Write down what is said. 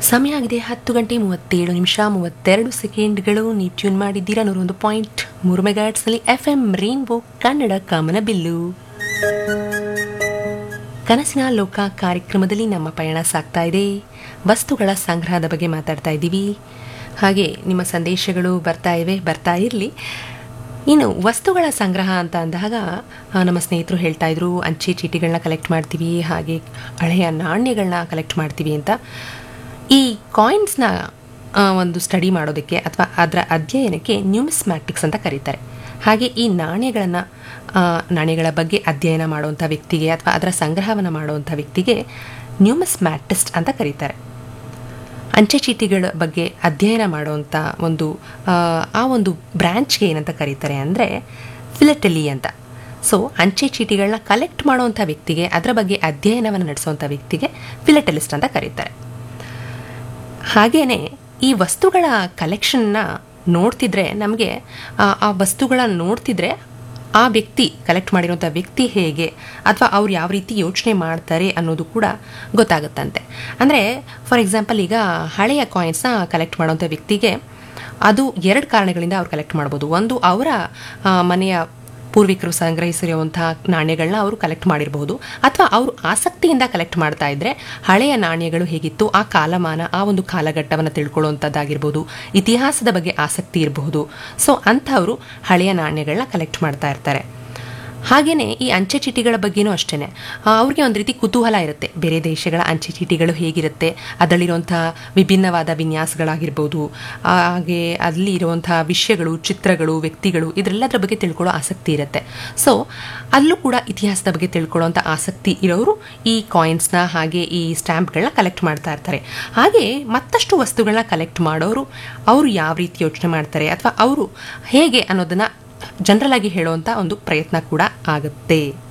ಸಮಯ ಆಗಿದೆ ಹತ್ತು ಗಂಟೆ ಮೂವತ್ತೇಳು ನಿಮಿಷ ಮೂವತ್ತೆರಡು ಸೆಕೆಂಡ್ಗಳು ನೀವು ಟ್ಯೂನ್ ಮಾಡಿದ್ದೀರಾ ನೂರೊಂದು ಪಾಯಿಂಟ್ ಮೂರು ಮೆಗಾಟ್ಸ್ನಲ್ಲಿ ಎಫ್ ಎಂ ರೈನ್ಬೋ ಕನ್ನಡ ಕಾಮನ ಬಿಲ್ಲು ಕನಸಿನ ಲೋಕ ಕಾರ್ಯಕ್ರಮದಲ್ಲಿ ನಮ್ಮ ಪಯಣ ಸಾಗ್ತಾ ಇದೆ ವಸ್ತುಗಳ ಸಂಗ್ರಹದ ಬಗ್ಗೆ ಮಾತಾಡ್ತಾ ಇದ್ದೀವಿ ಹಾಗೆ ನಿಮ್ಮ ಸಂದೇಶಗಳು ಬರ್ತಾ ಇವೆ ಬರ್ತಾ ಇರಲಿ ಇನ್ನು ವಸ್ತುಗಳ ಸಂಗ್ರಹ ಅಂತ ಅಂದಾಗ ಆ, ನಮ್ಮ ಸ್ನೇಹಿತರು ಹೇಳ್ತಾ ಇದ್ರು ಅಂಚೆ ಚೀಟಿಗಳನ್ನ ಕಲೆಕ್ಟ್ ಮಾಡ್ತೀವಿ ಹಾಗೆ ಹಳೆಯ ನಾಣ್ಯಗಳನ್ನ ಕಲೆಕ್ಟ್ ಮಾಡ್ತೀವಿ ಅಂತ ಈ ಕಾಯಿನ್ಸ್ನ ಒಂದು ಸ್ಟಡಿ ಮಾಡೋದಕ್ಕೆ ಅಥವಾ ಅದರ ಅಧ್ಯಯನಕ್ಕೆ ನ್ಯೂಮಿಸ್ಮ್ಯಾಟಿಕ್ಸ್ ಅಂತ ಕರೀತಾರೆ ಹಾಗೆ ಈ ನಾಣ್ಯಗಳನ್ನು ನಾಣ್ಯಗಳ ಬಗ್ಗೆ ಅಧ್ಯಯನ ಮಾಡುವಂಥ ವ್ಯಕ್ತಿಗೆ ಅಥವಾ ಅದರ ಸಂಗ್ರಹವನ್ನು ಮಾಡುವಂಥ ವ್ಯಕ್ತಿಗೆ ನ್ಯೂಮಿಸ್ಮ್ಯಾಟಿಸ್ಟ್ ಅಂತ ಕರೀತಾರೆ ಅಂಚೆ ಚೀಟಿಗಳ ಬಗ್ಗೆ ಅಧ್ಯಯನ ಮಾಡುವಂಥ ಒಂದು ಆ, ಆ ಒಂದು ಬ್ರ್ಯಾಂಚ್ಗೆ ಏನಂತ ಕರೀತಾರೆ ಅಂದರೆ ಫಿಲಟಲಿ ಅಂತ ಸೊ ಅಂಚೆ ಚೀಟಿಗಳನ್ನ ಕಲೆಕ್ಟ್ ಮಾಡುವಂಥ ವ್ಯಕ್ತಿಗೆ ಅದರ ಬಗ್ಗೆ ಅಧ್ಯಯನವನ್ನು ನಡೆಸುವಂಥ ವ್ಯಕ್ತಿಗೆ ಫಿಲಟಲಿಸ್ಟ್ ಅಂತ ಕರೀತಾರೆ ಹಾಗೇನೆ ಈ ವಸ್ತುಗಳ ಕಲೆಕ್ಷನ್ನ ನೋಡ್ತಿದ್ರೆ ನಮಗೆ ಆ ವಸ್ತುಗಳನ್ನ ನೋಡ್ತಿದ್ರೆ ಆ ವ್ಯಕ್ತಿ ಕಲೆಕ್ಟ್ ಮಾಡಿರುವಂಥ ವ್ಯಕ್ತಿ ಹೇಗೆ ಅಥವಾ ಅವ್ರು ಯಾವ ರೀತಿ ಯೋಚನೆ ಮಾಡ್ತಾರೆ ಅನ್ನೋದು ಕೂಡ ಗೊತ್ತಾಗುತ್ತಂತೆ ಅಂದರೆ ಫಾರ್ ಎಕ್ಸಾಂಪಲ್ ಈಗ ಹಳೆಯ ಕಾಯಿನ್ಸ್ನ ಕಲೆಕ್ಟ್ ಮಾಡುವಂಥ ವ್ಯಕ್ತಿಗೆ ಅದು ಎರಡು ಕಾರಣಗಳಿಂದ ಅವ್ರು ಕಲೆಕ್ಟ್ ಮಾಡ್ಬೋದು ಒಂದು ಅವರ ಆ, ಮನೆಯ ಪೂರ್ವಿಕರು ಸಂಗ್ರಹಿಸಿರುವಂತಹ ನಾಣ್ಯಗಳನ್ನ ಅವರು ಕಲೆಕ್ಟ್ ಮಾಡಿರಬಹುದು ಅಥವಾ ಅವರು ಆಸಕ್ತಿಯಿಂದ ಕಲೆಕ್ಟ್ ಮಾಡ್ತಾ ಇದ್ರೆ ಹಳೆಯ ನಾಣ್ಯಗಳು ಹೇಗಿತ್ತು ಆ ಕಾಲಮಾನ ಆ ಒಂದು ಕಾಲಘಟ್ಟವನ್ನು ತಿಳ್ಕೊಳ್ಳುವಂಥದ್ದಾಗಿರ್ಬೋದು ಇತಿಹಾಸದ ಬಗ್ಗೆ ಆಸಕ್ತಿ ಇರಬಹುದು ಸೊ ಅಂಥವರು ಹಳೆಯ ನಾಣ್ಯಗಳನ್ನ ಕಲೆಕ್ಟ್ ಮಾಡ್ತಾ ಇರ್ತಾರೆ ಹಾಗೆಯೇ ಈ ಅಂಚೆ ಚೀಟಿಗಳ ಬಗ್ಗೆನೂ ಅಷ್ಟೇ ಅವ್ರಿಗೆ ಒಂದು ರೀತಿ ಕುತೂಹಲ ಇರುತ್ತೆ ಬೇರೆ ದೇಶಗಳ ಅಂಚೆ ಚೀಟಿಗಳು ಹೇಗಿರುತ್ತೆ ಅದರಲ್ಲಿರುವಂಥ ವಿಭಿನ್ನವಾದ ವಿನ್ಯಾಸಗಳಾಗಿರ್ಬೋದು ಹಾಗೆ ಅಲ್ಲಿ ಇರುವಂಥ ವಿಷಯಗಳು ಚಿತ್ರಗಳು ವ್ಯಕ್ತಿಗಳು ಇದರೆಲ್ಲದರ ಬಗ್ಗೆ ತಿಳ್ಕೊಳ್ಳೋ ಆಸಕ್ತಿ ಇರುತ್ತೆ ಸೊ ಅಲ್ಲೂ ಕೂಡ ಇತಿಹಾಸದ ಬಗ್ಗೆ ತಿಳ್ಕೊಳ್ಳೋಂಥ ಆಸಕ್ತಿ ಇರೋರು ಈ ಕಾಯಿನ್ಸ್ನ ಹಾಗೆ ಈ ಸ್ಟ್ಯಾಂಪ್ಗಳನ್ನ ಕಲೆಕ್ಟ್ ಮಾಡ್ತಾ ಇರ್ತಾರೆ ಹಾಗೆ ಮತ್ತಷ್ಟು ವಸ್ತುಗಳನ್ನ ಕಲೆಕ್ಟ್ ಮಾಡೋರು ಅವರು ಯಾವ ರೀತಿ ಯೋಚನೆ ಮಾಡ್ತಾರೆ ಅಥವಾ ಅವರು ಹೇಗೆ ಅನ್ನೋದನ್ನ ಜನರಲ್ ಆಗಿ ಹೇಳುವಂಥ ಒಂದು ಪ್ರಯತ್ನ ಕೂಡ ಆಗುತ್ತೆ